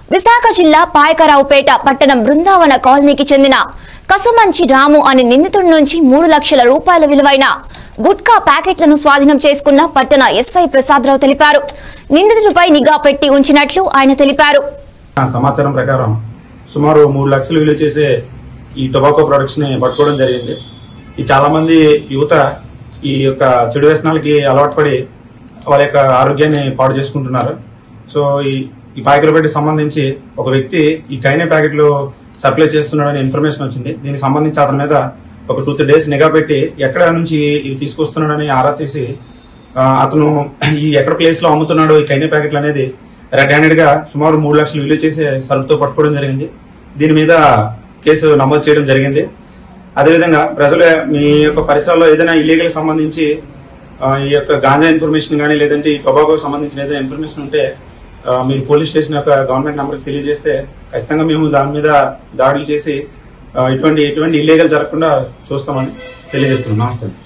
విశాఖ జిల్లా పాయకరావుపేట పట్టణం బృందావన కాలనీకి చెందిన కసుమంచి రాము అనే నిందితుడి నుంచి మూడు లక్షల రూపాయల విలువైన గుట్కా ప్యాకెట్లను స్వాధీనం చేసుకున్న పట్టణ ఎస్ఐ ప్రసాదరావు తెలిపారు నిందితుడిపై నిఘా పెట్టి ఉంచినట్లు ఆయన తెలిపారు ఆ సమాచారం ప్రకారం సుమారు మూడు లక్షలు విలువ చేసే ఈ టొబాకో ప్రొడక్ట్స్ ని పట్టుకోవడం జరిగింది ఈ చాలా మంది యువత ఈ యొక్క చెడు వ్యసనాలకి అలవాటు పడి వాళ్ళ యొక్క ఆరోగ్యాన్ని పాడు చేసుకుంటున్నారు సో ఈ ఈ ప్యాకెట్లపేటకి సంబంధించి ఒక వ్యక్తి ఈ కైనే ప్యాకెట్లు సప్లై చేస్తున్నాడని ఇన్ఫర్మేషన్ వచ్చింది దీనికి సంబంధించి అతని మీద ఒక టూ త్రీ డేస్ నిఘా పెట్టి ఎక్కడ నుంచి ఇవి తీసుకొస్తున్నాడని ఆరా తీసి ఆ, అతను ఈ ఎక్కడ ప్లేస్ లో అమ్ముతున్నాడు ఈ కైనే ప్యాకెట్లు అనేది రెడ్ హ్యాండెడ్ గా సుమారు మూడు లక్షలు విలువ చేసే సరుకుతో పట్టుకోవడం జరిగింది దీని మీద కేసు నమోదు చేయడం జరిగింది అదేవిధంగా ప్రజలు మీ యొక్క పరిసరాల్లో ఏదైనా ఇల్లీగల్ సంబంధించి ఆ, ఈ యొక్క గాంజా ఇన్ఫర్మేషన్ కానీ లేదంటే ఈ టొబాకో సంబంధించిన ఏదైనా ఇన్ఫర్మేషన్ ఉంటే ఆ, మీరు పోలీస్ స్టేషన్ యొక్క గవర్నమెంట్ నెంబర్కి తెలియజేస్తే ఖచ్చితంగా మేము దాని మీద దాడులు చేసి ఆ, ఇటువంటి ఎటువంటి ఇల్లీగల్ జరగకుండా చూస్తామని తెలియజేస్తున్నాం నమస్తే